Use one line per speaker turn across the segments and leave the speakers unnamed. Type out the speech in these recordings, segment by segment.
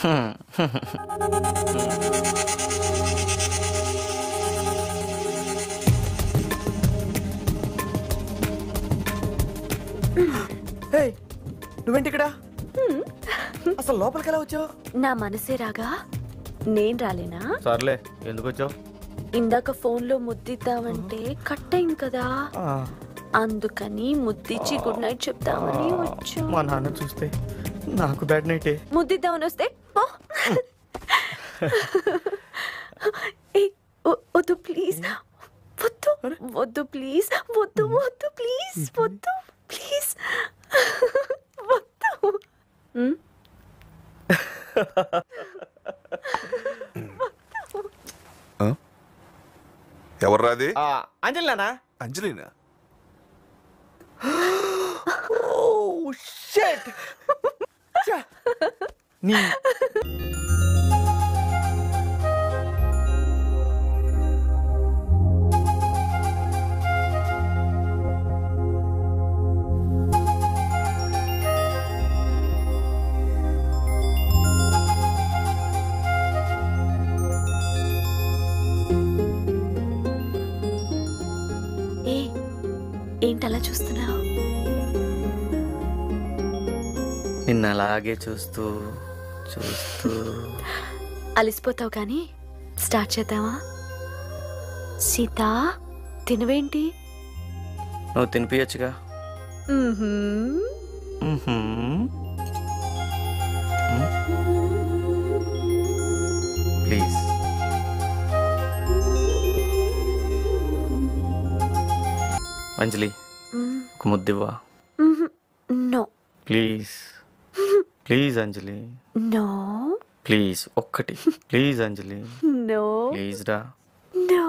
హే నువ్వేంటి ఇక్కడ అసలు లోపలికి ఎలా వచ్చావు
నా మనసే రాగా నేను రాలేనా
సర్లే ఎందుకు వచ్చావు
ఇందాక ఫోన్ లో ముద్దిద్దామంటే కట్ అయింది కదా అందుకని ముద్దిచ్చి గుడ్ నైట్ చెప్దామని వచ్చా
మా నాన్న చూస్తే నాకు బ్యాడ్ నైటే
ముద్దిద్దామని వస్తే పో. ఏయ్, వ- వద్దు ప్లీజ్ వద్దు వద్దు ప్లీజ్ వద్దు వద్దు ప్లీజ్ వద్దు ప్లీజ్ వద్దు ఉమ్,
ఎవరు రాది
అంజలి నాన్న
అంజలినా
ఓ షట్ నీ
ఏ ఏంటి అలా చూస్తున్నావు
నిన్న అలాగే చూస్తూ చూస్తూ
అలసిపోతావు కానీ స్టార్ట్ చేద్దామా సీత తినవేంటి
నువ్వు తినిపించచ్చుగా ప్లీజ్ అంజలి ఒక ముద్దివ్వా
no
please please Anjali
no
please ఒక్కటి ప్లీజ్ అంజలి
నో
ప్లీజ్ రా
నో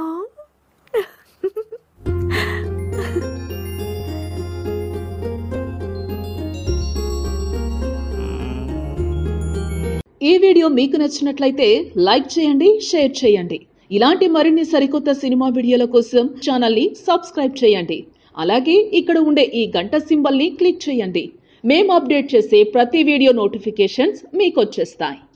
ఈ వీడియో మీకు నచ్చినట్లయితే లైక్ చేయండి షేర్ చేయండి ఇలాంటి మరిన్ని సరికొత్త సినిమా వీడియోల కోసం ఛానల్ని సబ్స్క్రైబ్ చేయండి అలాగే ఇక్కడ ఉండే ఈ గంట సింబల్ని క్లిక్ చేయండి మేము అప్డేట్ చేసే ప్రతి వీడియో నోటిఫికేషన్స్ మీకు వచ్చేస్తాయి